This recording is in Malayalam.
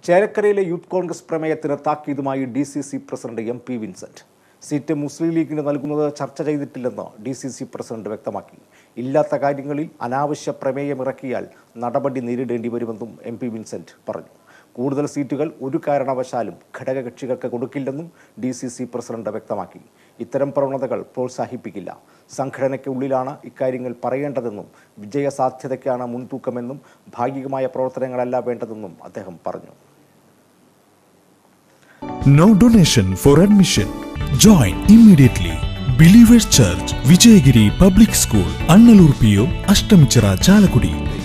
ചേലക്കരയിലെ യൂത്ത് കോൺഗ്രസ് പ്രമേയത്തിന് താക്കീതുമായി D C C president M P Vincent seat മുസ്ലിം ലീഗിന് നൽകുന്നത് ചർച്ച ചെയ്തിട്ടില്ലെന്ന് ഡി സി സി പ്രസിഡന്റ് വ്യക്തമാക്കി ഇല്ലാത്ത കാര്യങ്ങളിൽ അനാവശ്യ പ്രമേയം ഇറക്കിയാൽ നടപടി നേരിടേണ്ടി വരുമെന്നും എം പി വിൻസെന്റ് പറഞ്ഞു കൂടുതൽ സീറ്റുകൾ ഒരു കാരണവശാലും ഘടകകക്ഷികൾക്ക് കൊടുക്കില്ലെന്നും ഡി സി സി പ്രസിഡന്റ് വ്യക്തമാക്കി ഇത്തരം പ്രവണതകൾ പ്രോത്സാഹിപ്പിക്കില്ല സംഘടനയ്ക്ക് ഉള്ളിലാണ് ഇക്കാര്യങ്ങൾ പറയേണ്ടതെന്നും വിജയസാധ്യതയ്ക്കാണ് മുൻതൂക്കമെന്നും ഭാഗികമായ പ്രവർത്തനങ്ങളല്ല വേണ്ടതെന്നും അദ്ദേഹം പറഞ്ഞു No donation for admission. Join immediately. Believers Church, Vijayagiri Public School, Annalur PO, Ashtamichara, Chalakudi.